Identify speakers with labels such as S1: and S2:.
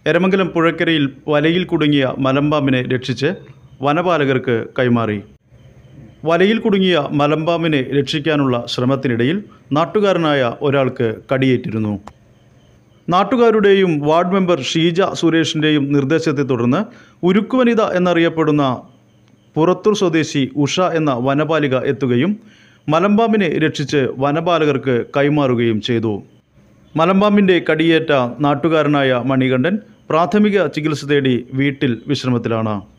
S1: എരമംഗലം പുഴക്കരയിൽ വലയിൽ കുടുങ്ങിയ മലമ്പാമ്പിനെ രക്ഷിച്ച് വനപാലകർക്ക് കൈമാറി വലയിൽ കുടുങ്ങിയ മലമ്പാമ്പിനെ രക്ഷിക്കാനുള്ള ശ്രമത്തിനിടയിൽ നാട്ടുകാരനായ ഒരാൾക്ക് കടിയേറ്റിരുന്നു നാട്ടുകാരുടെയും വാർഡ് മെമ്പർ ഷീജ സുരേഷിൻ്റെയും നിർദ്ദേശത്തെ തുടർന്ന് ഉരുക്കുവനിത എന്നറിയപ്പെടുന്ന പുറത്തൂർ സ്വദേശി ഉഷ എന്ന വനപാലിക എത്തുകയും മലമ്പാമ്പിനെ രക്ഷിച്ച് വനപാലകർക്ക് കൈമാറുകയും ചെയ്തു മലമ്പാമ്പിൻ്റെ കടിയേറ്റ നാട്ടുകാരനായ മണികണ്ഠൻ പ്രാഥമിക ചികിത്സ തേടി വീട്ടിൽ വിശ്രമത്തിലാണ്